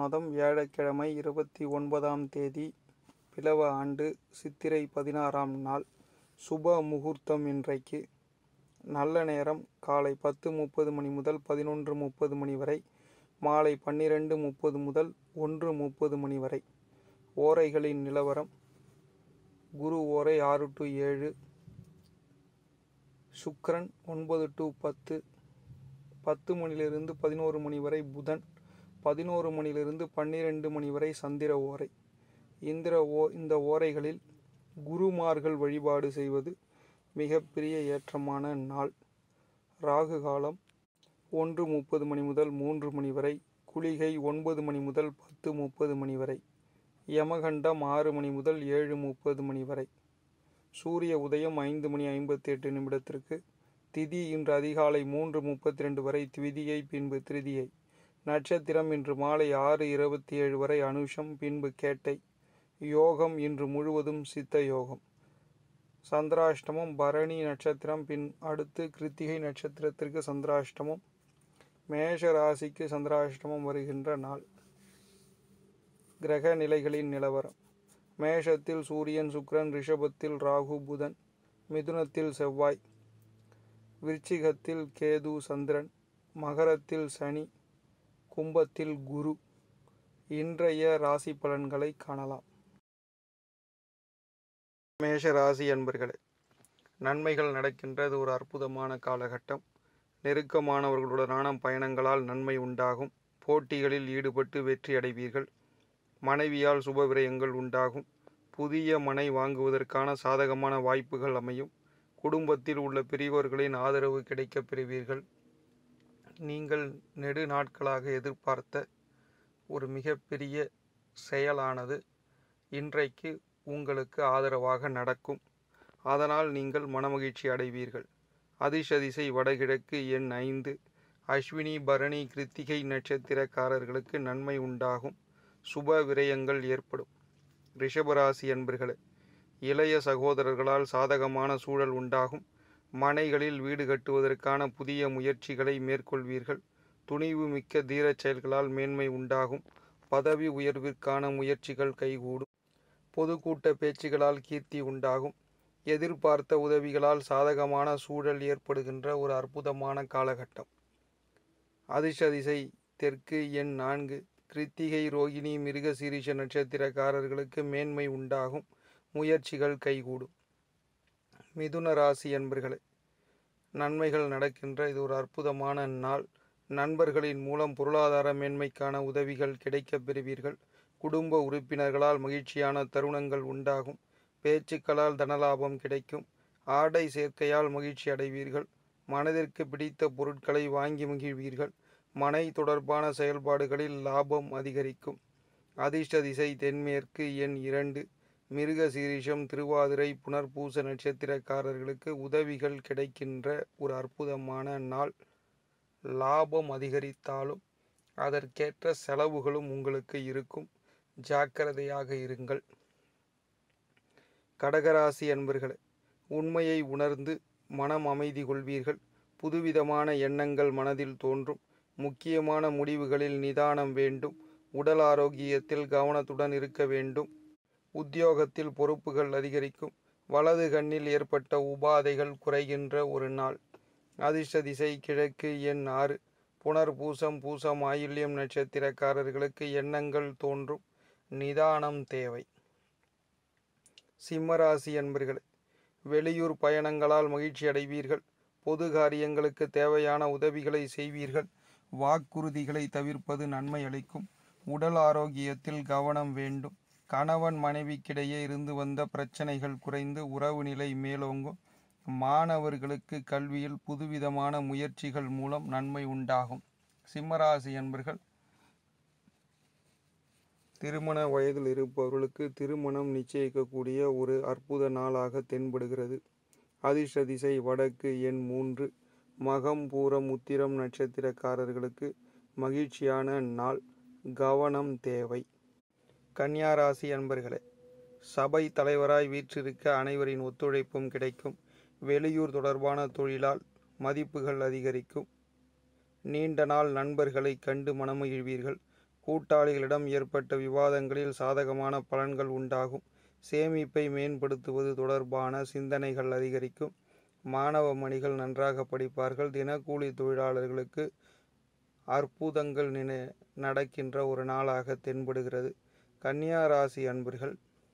மாதம் வியாழக்கிழமை இருபத்தி ஒன்பதாம் தேதி பிலவ ஆண்டு சித்திரை பதினாறாம் நாள் சுப முகூர்த்தம் இன்றைக்கு நல்ல நேரம் காலை பத்து முப்பது மணி முதல் பதினொன்று முப்பது மணி வரை மாலை பன்னிரெண்டு முப்பது முதல் ஒன்று முப்பது மணி வரை ஓரைகளின் நிலவரம் குரு ஓரை ஆறு டு ஏழு சுக்கிரன் ஒன்பது டு பத்து பத்து மணிலிருந்து பதினோரு மணி வரை புதன் பதினோரு மணிலிருந்து பன்னிரெண்டு மணி வரை சந்திர ஓரை இந்திர ஓ இந்த ஓரைகளில் குருமார்கள் வழிபாடு செய்வது மிகப்பெரிய ஏற்றமான நாள் ராகு காலம் ஒன்று முப்பது மணி முதல் மூன்று மணி வரை குளிகை ஒன்பது மணி முதல் பத்து முப்பது மணி வரை யமகண்டம் ஆறு மணி முதல் ஏழு முப்பது மணி வரை சூரிய உதயம் ஐந்து மணி ஐம்பத்தி எட்டு நிமிடத்திற்கு திதி இன்று அதிகாலை மூன்று முப்பத்தி ரெண்டு வரை திவிதியை பின்பு திருதியை நட்சத்திரம் இன்று மாலை ஆறு இருபத்தி ஏழு வரை அனுஷம் பின்பு கேட்டை யோகம் இன்று முழுவதும் சித்த யோகம் சந்திராஷ்டமம் பரணி நட்சத்திரம் பின் அடுத்து கிருத்திகை நட்சத்திரத்திற்கு சந்திராஷ்டமம் மேஷ ராசிக்கு சந்திராஷ்டமம் வருகின்ற நாள் கிரக நிலைகளின் நிலவரம் மேஷத்தில் சூரியன் சுக்கிரன் ரிஷபத்தில் ராகு புதன் மிதுனத்தில் செவ்வாய் விருச்சிகத்தில் கேது சந்திரன் மகரத்தில் சனி கும்பத்தில் குரு இன்றைய ராசி பலன்களை காணலாம் மேஷ ராசி அன்பர்களே நன்மைகள் நடக்கின்றது ஒரு அற்புதமான காலகட்டம் நெருக்கமானவர்களுடனான பயணங்களால் நன்மை உண்டாகும் போட்டிகளில் ஈடுபட்டு வெற்றி அடைவீர்கள் மனைவியால் சுப விரயங்கள் உண்டாகும் புதிய மனை வாங்குவதற்கான சாதகமான வாய்ப்புகள் அமையும் குடும்பத்தில் உள்ள பெரியோர்களின் ஆதரவு கிடைக்கப் பெறுவீர்கள் நீங்கள் நெடு நாட்களாக எதிர்பார்த்த ஒரு மிகப்பெரிய செயலானது இன்றைக்கு உங்களுக்கு ஆதரவாக நடக்கும் அதனால் நீங்கள் மனமகிழ்ச்சி அடைவீர்கள் அதிர்ஷ்டதிசை வடகிழக்கு எண் ஐந்து அஸ்வினி பரணி கிருத்திகை நட்சத்திரக்காரர்களுக்கு நன்மை உண்டாகும் சுப விரயங்கள் ஏற்படும் ரிஷபராசி அன்பர்களே இளைய சகோதரர்களால் சாதகமான சூழல் உண்டாகும் மனைகளில் வீடு கட்டுவதற்கான புதிய முயற்சிகளை மேற்கொள்வீர்கள் துணிவு மிக்க தீரச் செயல்களால் மேன்மை உண்டாகும் பதவி உயர்விற்கான முயற்சிகள் கைகூடும் பொதுக்கூட்ட பேச்சுகளால் கீர்த்தி உண்டாகும் எதிர்பார்த்த உதவிகளால் சாதகமான சூழல் ஏற்படுகின்ற ஒரு அற்புதமான காலகட்டம் அதிர்ஷ்ட திசை தெற்கு எண் நான்கு கிருத்திகை ரோகிணி மிருகசீரிஷ நட்சத்திரக்காரர்களுக்கு மேன்மை உண்டாகும் முயற்சிகள் கைகூடும் மிதுன ராசி என்பர்களே நன்மைகள் நடக்கின்ற இது ஒரு அற்புதமான நாள் நண்பர்களின் மூலம் பொருளாதார மேன்மைக்கான உதவிகள் கிடைக்கப் பெறுவீர்கள் குடும்ப உறுப்பினர்களால் மகிழ்ச்சியான தருணங்கள் உண்டாகும் பேச்சுக்களால் தனலாபம் கிடைக்கும் ஆடை சேர்க்கையால் மகிழ்ச்சி அடைவீர்கள் மனதிற்கு பிடித்த பொருட்களை வாங்கி மகிழ்வீர்கள் மனை தொடர்பான செயல்பாடுகளில் லாபம் அதிகரிக்கும் அதிர்ஷ்ட திசை தென்மேற்கு எண் இரண்டு மிருக சீரிஷம் திருவாதிரை புனர்பூச நட்சத்திரக்காரர்களுக்கு உதவிகள் கிடைக்கின்ற ஒரு அற்புதமான நாள் லாபம் அதிகரித்தாலும் அதற்கேற்ற செலவுகளும் உங்களுக்கு இருக்கும் ஜாக்கிரதையாக இருங்கள் கடகராசி அன்பர்களே உண்மையை உணர்ந்து மனம் அமைதி கொள்வீர்கள் புதுவிதமான எண்ணங்கள் மனதில் தோன்றும் முக்கியமான முடிவுகளில் நிதானம் வேண்டும் உடல் ஆரோக்கியத்தில் கவனத்துடன் இருக்க வேண்டும் உத்தியோகத்தில் பொறுப்புகள் அதிகரிக்கும் வலது கண்ணில் ஏற்பட்ட உபாதைகள் குறைகின்ற ஒரு நாள் அதிர்ஷ்ட திசை கிழக்கு எண் ஆறு புனர்பூசம் பூசம் ஆயில்யம் நட்சத்திரக்காரர்களுக்கு எண்ணங்கள் தோன்றும் நிதானம் தேவை சிம்மராசி என்பர்களே வெளியூர் பயணங்களால் மகிழ்ச்சி அடைவீர்கள் பொது காரியங்களுக்கு தேவையான உதவிகளை செய்வீர்கள் வாக்குறுதிகளை தவிர்ப்பது நன்மை அளிக்கும் உடல் ஆரோக்கியத்தில் கவனம் வேண்டும் கணவன் மனைவிக்கிடையே இருந்து வந்த பிரச்சனைகள் குறைந்து உறவு நிலை மேலோங்கும் மாணவர்களுக்கு கல்வியில் புதுவிதமான முயற்சிகள் மூலம் நன்மை உண்டாகும் சிம்மராசி என்பர்கள் திருமண வயதில் இருப்பவர்களுக்கு திருமணம் நிச்சயிக்கக்கூடிய ஒரு அற்புத நாளாக தென்படுகிறது அதிர்ஷ்ட திசை வடக்கு எண் மூன்று மகம் பூரம் உத்திரம் நட்சத்திரக்காரர்களுக்கு மகிழ்ச்சியான நாள் கவனம் தேவை கன்னியாராசி அன்பர்களே சபை தலைவராய் வீற்றிருக்க அனைவரின் ஒத்துழைப்பும் கிடைக்கும் வெளியூர் தொடர்பான தொழிலால் மதிப்புகள் அதிகரிக்கும் நீண்ட நாள் நண்பர்களை கண்டு மனமகிழ்வீர்கள் கூட்டாளிகளிடம் ஏற்பட்ட விவாதங்களில் சாதகமான பலன்கள் உண்டாகும் சேமிப்பை மேம்படுத்துவது தொடர்பான சிந்தனைகள் அதிகரிக்கும் மாணவ மணிகள் நன்றாக படிப்பார்கள் தினக்கூலி தொழிலாளர்களுக்கு அற்புதங்கள் நினை நடக்கின்ற ஒரு நாளாக தென்படுகிறது கன்னியா ராசி அன்பர்கள்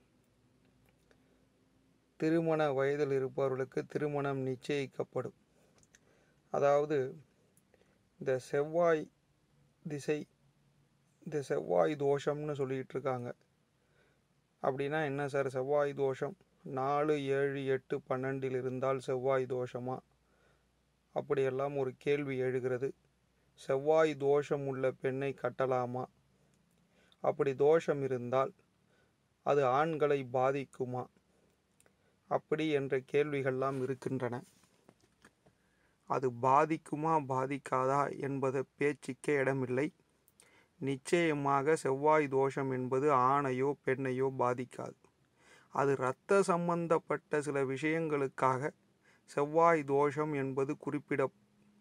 திருமண வயதில் இருப்பவர்களுக்கு திருமணம் நிச்சயிக்கப்படும் அதாவது இந்த செவ்வாய் திசை இந்த செவ்வாய் தோஷம்னு சொல்லிகிட்டு இருக்காங்க அப்படின்னா என்ன சார் செவ்வாய் தோஷம் நாலு ஏழு எட்டு பன்னெண்டில் இருந்தால் செவ்வாய் தோஷமா அப்படியெல்லாம் ஒரு கேள்வி எழுகிறது செவ்வாய் தோஷம் உள்ள பெண்ணை கட்டலாமா அப்படி தோஷம் இருந்தால் அது ஆண்களை பாதிக்குமா அப்படி என்ற கேள்விகள்லாம் இருக்கின்றன அது பாதிக்குமா பாதிக்காதா என்பது பேச்சுக்கே இடமில்லை நிச்சயமாக செவ்வாய் தோஷம் என்பது ஆணையோ பெண்ணையோ பாதிக்காது அது இரத்த சம்பந்தப்பட்ட சில விஷயங்களுக்காக செவ்வாய் தோஷம் என்பது குறிப்பிடத்தக்க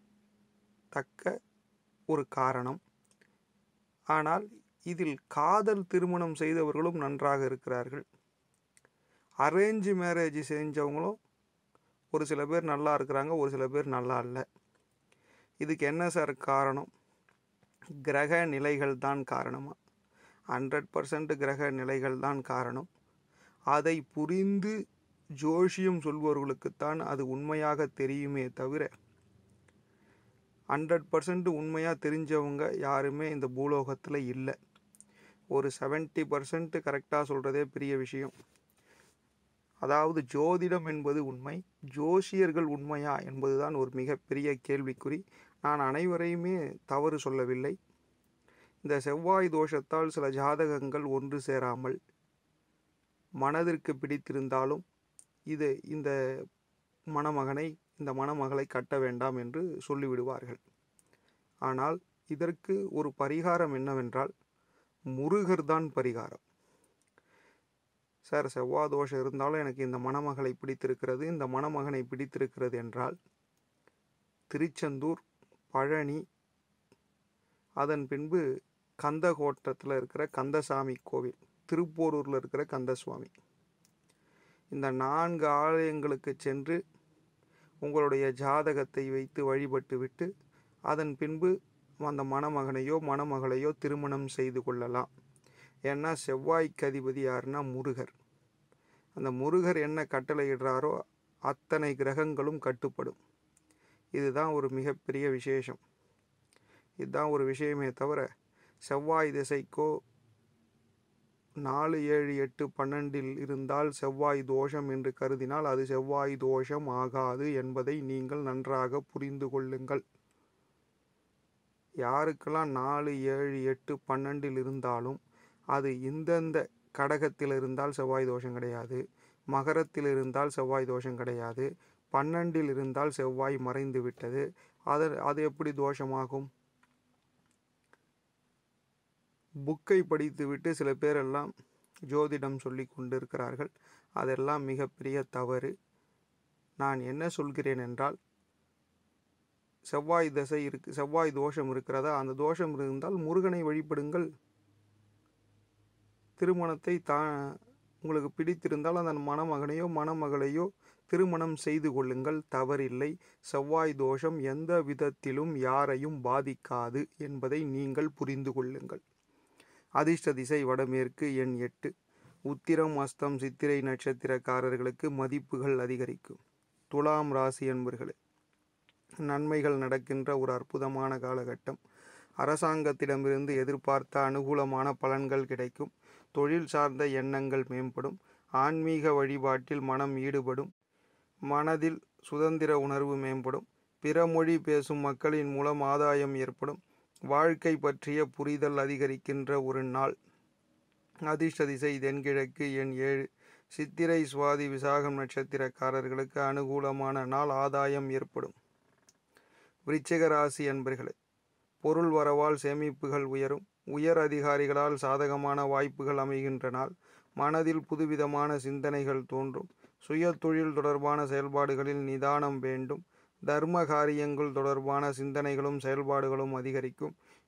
ஒரு காரணம் ஆனால் இதில் காதல் திருமணம் செய்தவர்களும் நன்றாக இருக்கிறார்கள் அரேஞ்சு மேரேஜ் செஞ்சவங்களும் ஒரு சில பேர் நல்லா இருக்கிறாங்க ஒரு சில பேர் நல்லா இல்லை இதுக்கு என்ன சார் காரணம் கிரக நிலைகள் தான் காரணமா ஹண்ட்ரட் பர்சன்ட் கிரக நிலைகள் தான் காரணம் அதை புரிந்து ஜோஷியம் சொல்பவர்களுக்குத்தான் அது உண்மையாக தெரியுமே தவிர ஹண்ட்ரட் பர்சன்ட் உண்மையாக தெரிஞ்சவங்க யாருமே இந்த பூலோகத்தில் இல்லை ஒரு செவன்ட்டி பர்சன்ட் கரெக்டாக சொல்கிறதே பெரிய விஷயம் அதாவது ஜோதிடம் என்பது உண்மை ஜோசியர்கள் உண்மையா என்பதுதான் ஒரு மிகப்பெரிய கேள்விக்குறி நான் அனைவரையுமே தவறு சொல்லவில்லை இந்த செவ்வாய் தோஷத்தால் சில ஜாதகங்கள் ஒன்று சேராமல் மனதிற்கு பிடித்திருந்தாலும் இது இந்த மணமகனை இந்த மணமகளை கட்ட வேண்டாம் என்று சொல்லிவிடுவார்கள் ஆனால் இதற்கு ஒரு பரிகாரம் என்னவென்றால் முருகர் தான் பரிகாரம் சார் செவ்வாய் தோஷம் இருந்தாலும் எனக்கு இந்த மணமகளை பிடித்திருக்கிறது இந்த மணமகனை பிடித்திருக்கிறது என்றால் திருச்செந்தூர் பழனி அதன் பின்பு கந்தகோட்டத்தில் இருக்கிற கந்தசாமி கோவில் திருப்போரூரில் இருக்கிற கந்தசுவாமி இந்த நான்கு ஆலயங்களுக்கு சென்று உங்களுடைய ஜாதகத்தை வைத்து வழிபட்டு விட்டு அதன் பின்பு அந்த மணமகனையோ மணமகளையோ திருமணம் செய்து கொள்ளலாம் ஏன்னா செவ்வாய்க்கு அதிபதி யாருன்னா முருகர் அந்த முருகர் என்ன கட்டளையிடுறாரோ அத்தனை கிரகங்களும் கட்டுப்படும் இதுதான் ஒரு மிகப்பெரிய விசேஷம் இதுதான் ஒரு விஷயமே தவிர செவ்வாய் திசைக்கோ நாலு ஏழு எட்டு பன்னெண்டில் இருந்தால் செவ்வாய் தோஷம் என்று கருதினால் அது செவ்வாய் தோஷம் ஆகாது என்பதை நீங்கள் நன்றாக புரிந்து கொள்ளுங்கள் யாருக்கெல்லாம் நாலு ஏழு எட்டு பன்னெண்டில் இருந்தாலும் அது இந்தந்த கடகத்தில் இருந்தால் செவ்வாய் தோஷம் கிடையாது மகரத்தில் இருந்தால் செவ்வாய் தோஷம் கிடையாது பன்னெண்டில் இருந்தால் செவ்வாய் மறைந்து விட்டது அது அது எப்படி தோஷமாகும் புக்கை படித்துவிட்டு சில பேரெல்லாம் ஜோதிடம் சொல்லி கொண்டிருக்கிறார்கள் அதெல்லாம் மிகப்பெரிய தவறு நான் என்ன சொல்கிறேன் என்றால் செவ்வாய் தசை இருக்கு செவ்வாய் தோஷம் இருக்கிறதா அந்த தோஷம் இருந்தால் முருகனை வழிபடுங்கள் திருமணத்தை தா உங்களுக்கு பிடித்திருந்தால் அந்த மணமகனையோ மணமகளையோ திருமணம் செய்து கொள்ளுங்கள் தவறில்லை செவ்வாய் தோஷம் எந்த விதத்திலும் யாரையும் பாதிக்காது என்பதை நீங்கள் புரிந்து கொள்ளுங்கள் அதிர்ஷ்ட திசை வடமேற்கு எண் எட்டு உத்திரம் அஸ்தம் சித்திரை நட்சத்திரக்காரர்களுக்கு மதிப்புகள் அதிகரிக்கும் துலாம் ராசி என்பர்களே நன்மைகள் நடக்கின்ற ஒரு அற்புதமான காலகட்டம் அரசாங்கத்திடமிருந்து எதிர்பார்த்த அனுகூலமான பலன்கள் கிடைக்கும் தொழில் சார்ந்த எண்ணங்கள் மேம்படும் ஆன்மீக வழிபாட்டில் மனம் ஈடுபடும் மனதில் சுதந்திர உணர்வு மேம்படும் பிற மொழி பேசும் மக்களின் மூலம் ஆதாயம் ஏற்படும் வாழ்க்கை பற்றிய புரிதல் அதிகரிக்கின்ற ஒரு நாள் அதிர்ஷ்ட திசை தென்கிழக்கு எண் ஏழு சித்திரை சுவாதி விசாகம் நட்சத்திரக்காரர்களுக்கு அனுகூலமான நாள் ஆதாயம் ஏற்படும் விருச்சிக ராசி அன்பர்களே பொருள் வரவால் சேமிப்புகள் உயரும் உயர் அதிகாரிகளால் சாதகமான வாய்ப்புகள் அமைகின்ற நாள் மனதில் புதுவிதமான சிந்தனைகள் தோன்றும் சுய தொழில் தொடர்பான செயல்பாடுகளில் நிதானம் வேண்டும் தர்ம காரியங்கள் தொடர்பான சிந்தனைகளும் செயல்பாடுகளும் அதிகரிக்கும்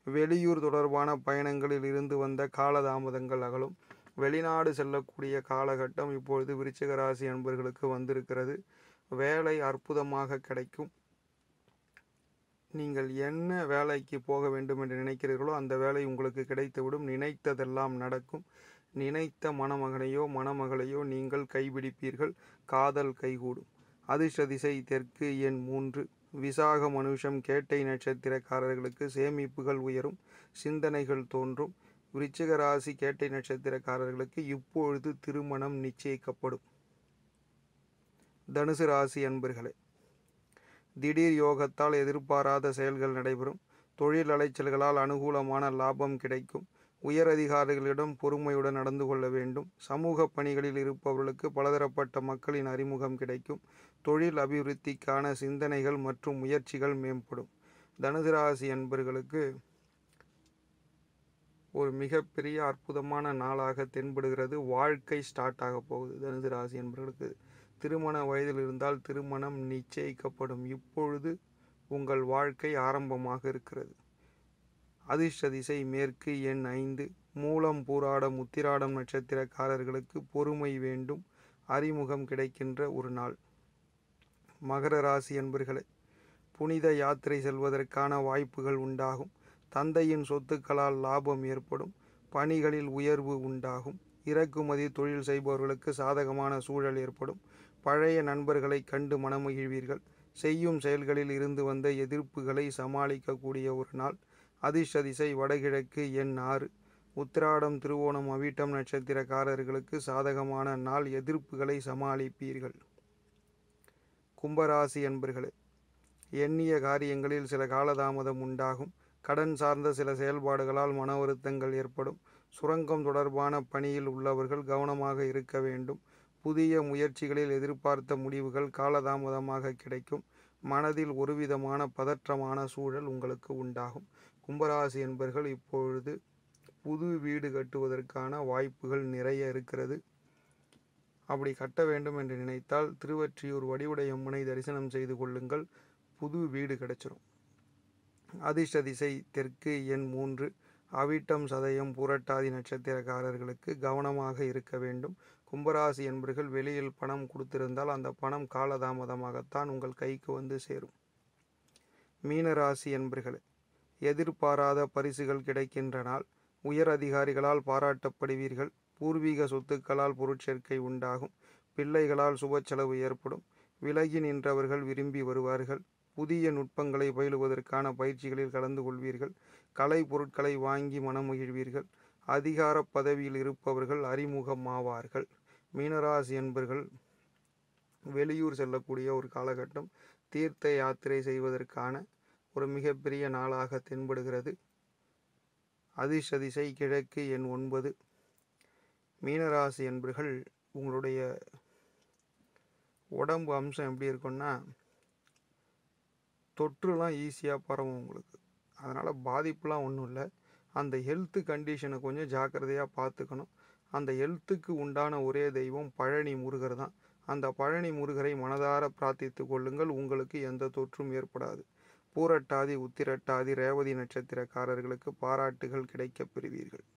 வெளியூர் தொடர்பான பயணங்களில் இருந்து வந்த காலதாமதங்கள் அகலும் வெளிநாடு செல்லக்கூடிய காலகட்டம் இப்பொழுது விருச்சிக ராசி அன்பர்களுக்கு வந்திருக்கிறது வேலை அற்புதமாக கிடைக்கும் நீங்கள் என்ன வேலைக்கு போக வேண்டும் என்று நினைக்கிறீர்களோ அந்த வேலை உங்களுக்கு கிடைத்துவிடும் நினைத்ததெல்லாம் நடக்கும் நினைத்த மணமகனையோ மணமகளையோ நீங்கள் கைபிடிப்பீர்கள் காதல் கைகூடும் அதிர்ஷ்ட திசை தெற்கு எண் மூன்று விசாக மனுஷம் கேட்டை நட்சத்திரக்காரர்களுக்கு சேமிப்புகள் உயரும் சிந்தனைகள் தோன்றும் விருச்சிக ராசி கேட்டை நட்சத்திரக்காரர்களுக்கு இப்பொழுது திருமணம் நிச்சயிக்கப்படும் தனுசு ராசி அன்பர்களே திடீர் யோகத்தால் எதிர்பாராத செயல்கள் நடைபெறும் தொழில் அலைச்சல்களால் அனுகூலமான லாபம் கிடைக்கும் உயர் அதிகாரிகளிடம் பொறுமையுடன் நடந்து கொள்ள வேண்டும் சமூக பணிகளில் இருப்பவர்களுக்கு பலதரப்பட்ட மக்களின் அறிமுகம் கிடைக்கும் தொழில் அபிவிருத்திக்கான சிந்தனைகள் மற்றும் முயற்சிகள் மேம்படும் தனுசு ராசி அன்பர்களுக்கு ஒரு மிகப்பெரிய அற்புதமான நாளாக தென்படுகிறது வாழ்க்கை ஸ்டார்ட் ஆக போகுது தனுசு ராசி என்பவர்களுக்கு திருமண வயதில் இருந்தால் திருமணம் நிச்சயிக்கப்படும் இப்பொழுது உங்கள் வாழ்க்கை ஆரம்பமாக இருக்கிறது அதிர்ஷ்ட திசை மேற்கு எண் ஐந்து மூலம் பூராடம் உத்திராடம் நட்சத்திரக்காரர்களுக்கு பொறுமை வேண்டும் அறிமுகம் கிடைக்கின்ற ஒரு நாள் மகர ராசி என்பர்களே புனித யாத்திரை செல்வதற்கான வாய்ப்புகள் உண்டாகும் தந்தையின் சொத்துக்களால் லாபம் ஏற்படும் பணிகளில் உயர்வு உண்டாகும் இறக்குமதி தொழில் செய்பவர்களுக்கு சாதகமான சூழல் ஏற்படும் பழைய நண்பர்களை கண்டு மனமகிழ்வீர்கள் செய்யும் செயல்களில் இருந்து வந்த எதிர்ப்புகளை சமாளிக்கக்கூடிய ஒரு நாள் அதிர்ஷ்ட திசை வடகிழக்கு எண் ஆறு உத்திராடம் திருவோணம் அவிட்டம் நட்சத்திரக்காரர்களுக்கு சாதகமான நாள் எதிர்ப்புகளை சமாளிப்பீர்கள் கும்பராசி என்பர்களே எண்ணிய காரியங்களில் சில காலதாமதம் உண்டாகும் கடன் சார்ந்த சில செயல்பாடுகளால் மன வருத்தங்கள் ஏற்படும் சுரங்கம் தொடர்பான பணியில் உள்ளவர்கள் கவனமாக இருக்க வேண்டும் புதிய முயற்சிகளில் எதிர்பார்த்த முடிவுகள் காலதாமதமாக கிடைக்கும் மனதில் ஒருவிதமான பதற்றமான சூழல் உங்களுக்கு உண்டாகும் கும்பராசி என்பர்கள் இப்பொழுது புது வீடு கட்டுவதற்கான வாய்ப்புகள் நிறைய இருக்கிறது அப்படி கட்ட வேண்டும் என்று நினைத்தால் திருவற்றியூர் வடிவுடையம்மனை தரிசனம் செய்து கொள்ளுங்கள் புது வீடு கிடைச்சிரும் அதிர்ஷ்ட திசை தெற்கு எண் மூன்று அவிட்டம் சதயம் புரட்டாதி நட்சத்திரக்காரர்களுக்கு கவனமாக இருக்க வேண்டும் கும்பராசி என்பர்கள் வெளியில் பணம் கொடுத்திருந்தால் அந்த பணம் காலதாமதமாகத்தான் உங்கள் கைக்கு வந்து சேரும் மீனராசி என்பர்களே எதிர்பாராத பரிசுகள் கிடைக்கின்ற நாள் உயர் அதிகாரிகளால் பாராட்டப்படுவீர்கள் பூர்வீக சொத்துக்களால் பொருட்சேர்க்கை உண்டாகும் பிள்ளைகளால் சுப செலவு ஏற்படும் விலகி நின்றவர்கள் விரும்பி வருவார்கள் புதிய நுட்பங்களை பயிலுவதற்கான பயிற்சிகளில் கலந்து கொள்வீர்கள் கலை பொருட்களை வாங்கி மனமகிழ்வீர்கள் அதிகார பதவியில் இருப்பவர்கள் அறிமுகமாவார்கள் மீனராசி என்பர்கள் வெளியூர் செல்லக்கூடிய ஒரு காலகட்டம் தீர்த்த யாத்திரை செய்வதற்கான ஒரு மிகப்பெரிய நாளாக தென்படுகிறது அதிர்ஷ்ட திசை கிழக்கு எண் ஒன்பது மீனராசி என்பர்கள் உங்களுடைய உடம்பு அம்சம் எப்படி இருக்கும்னா தொற்றுலாம் ஈஸியாக பரவும் உங்களுக்கு அதனால் பாதிப்புலாம் ஒன்றும் இல்லை அந்த ஹெல்த்து கண்டிஷனை கொஞ்சம் ஜாக்கிரதையாக பார்த்துக்கணும் அந்த ஹெல்த்துக்கு உண்டான ஒரே தெய்வம் பழனி முருகர் தான் அந்த பழனி முருகரை மனதார பிரார்த்தித்து கொள்ளுங்கள் உங்களுக்கு எந்த தொற்றும் ஏற்படாது பூரட்டாதி உத்திரட்டாதி ரேவதி நட்சத்திரக்காரர்களுக்கு பாராட்டுகள் கிடைக்கப் பெறுவீர்கள்